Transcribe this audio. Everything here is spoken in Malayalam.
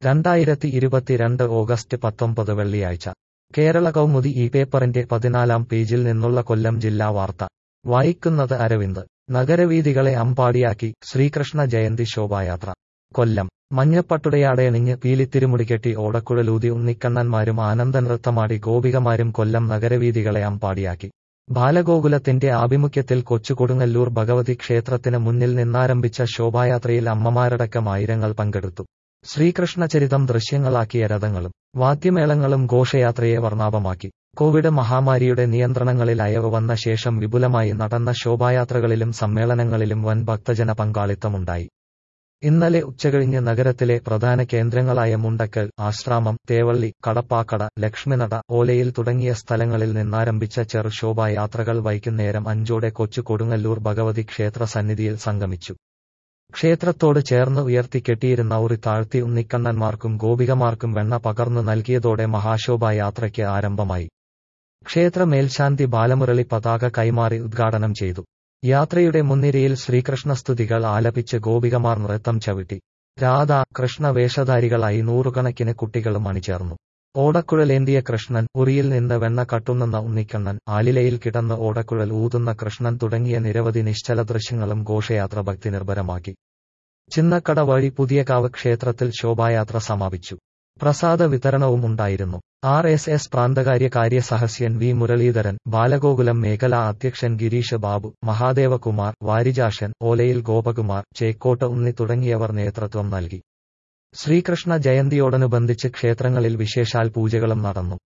രണ്ടായിരത്തി ഇരുപത്തിരണ്ട് ഓഗസ്റ്റ് പത്തൊമ്പത് വെള്ളിയാഴ്ച കേരള കൗമുദി ഈ പേപ്പറിന്റെ പതിനാലാം പേജിൽ നിന്നുള്ള കൊല്ലം ജില്ലാ വാർത്ത വായിക്കുന്നത് അരവിന്ദ് നഗരവീഥികളെ അമ്പാടിയാക്കി ശ്രീകൃഷ്ണ ജയന്തി ശോഭായാത്ര കൊല്ലം മഞ്ഞപ്പട്ടുടയാടയണിഞ്ഞ് പീലിത്തിരുമുടികെട്ടി ഓടക്കുഴലൂതി ഉണ്ണിക്കണ്ണന്മാരും ആനന്ദനൃത്തമാടി ഗോപികമാരും കൊല്ലം നഗരവീഥികളെ അമ്പാടിയാക്കി ബാലഗോകുലത്തിന്റെ ആഭിമുഖ്യത്തിൽ കൊച്ചുകൊടുങ്ങല്ലൂർ ഭഗവതി ക്ഷേത്രത്തിന് മുന്നിൽ നിന്നാരംഭിച്ച ശോഭായാത്രയിൽ അമ്മമാരടക്കം ആയിരങ്ങൾ പങ്കെടുത്തു ശ്രീകൃഷ്ണചരിതം ദൃശ്യങ്ങളാക്കിയ രഥങ്ങളും വാദ്യമേളങ്ങളും ഘോഷയാത്രയെ വർണ്ണാഭമാക്കി കോവിഡ് മഹാമാരിയുടെ നിയന്ത്രണങ്ങളിൽ അയവ് വന്ന ശേഷം വിപുലമായി നടന്ന ശോഭായാത്രകളിലും സമ്മേളനങ്ങളിലും വൻ ഭക്തജന പങ്കാളിത്തമുണ്ടായി ഇന്നലെ ഉച്ചകഴിഞ്ഞ് നഗരത്തിലെ പ്രധാന കേന്ദ്രങ്ങളായ മുണ്ടക്കൽ ആശ്രാമം തേവള്ളി കടപ്പാക്കട ലക്ഷ്മിനട ഓലയിൽ തുടങ്ങിയ സ്ഥലങ്ങളിൽ നിന്നാരംഭിച്ച ചെറു ശോഭായാത്രകൾ വൈകുന്നേരം അഞ്ചോടെ കൊച്ചു കൊടുങ്ങല്ലൂർ ഭഗവതി ക്ഷേത്ര സന്നിധിയിൽ സംഗമിച്ചു ക്ഷേത്രത്തോട് ചേർന്ന് ഉയർത്തിക്കെട്ടിയിരുന്ന ഉറി താഴ്ത്തി ഉണ്ണിക്കണ്ണന്മാർക്കും ഗോപികമാർക്കും വെണ്ണ പകർന്നു നൽകിയതോടെ മഹാശോഭായാത്രയ്ക്ക് ആരംഭമായി ക്ഷേത്ര മേൽശാന്തി ബാലമുരളി പതാക കൈമാറി ഉദ്ഘാടനം ചെയ്തു യാത്രയുടെ മുൻനിരയിൽ ശ്രീകൃഷ്ണസ്തുതികൾ ആലപിച്ച് ഗോപികമാർ നൃത്തം ചവിട്ടി രാധ കൃഷ്ണ വേഷധാരികളായി നൂറുകണക്കിന് കുട്ടികളും അണിചേർന്നു ഓടക്കുഴലേന്തിയ കൃഷ്ണൻ ഉറിയിൽ നിന്ന് വെണ്ണ കട്ടുന്ന ഉണ്ണിക്കണ്ണൻ ആലിലയിൽ കിടന്ന് ഓടക്കുഴൽ ഊതുന്ന കൃഷ്ണൻ തുടങ്ങിയ നിരവധി നിശ്ചല ദൃശ്യങ്ങളും ഘോഷയാത്ര ഭക്തി നിർഭരമാക്കി ചിന്നക്കട വഴി പുതിയകാവ് ക്ഷേത്രത്തിൽ ശോഭായാത്ര സമാപിച്ചു പ്രസാദ വിതരണവും ഉണ്ടായിരുന്നു ആർ എസ് എസ് പ്രാന്തകാര്യ കാര്യസഹസ്യൻ വി മുരളീധരൻ ബാലഗോകുലം മേഖലാ അധ്യക്ഷൻ ഗിരീഷ് ബാബു മഹാദേവകുമാർ വാരിജാഷൻ ഓലയിൽ ഗോപകുമാർ ചേക്കോട്ട് ഉണ്ണി തുടങ്ങിയവർ നേതൃത്വം നൽകി ശ്രീകൃഷ്ണ ജയന്തിയോടനുബന്ധിച്ച് ക്ഷേത്രങ്ങളിൽ വിശേഷാൽ പൂജകളും നടന്നു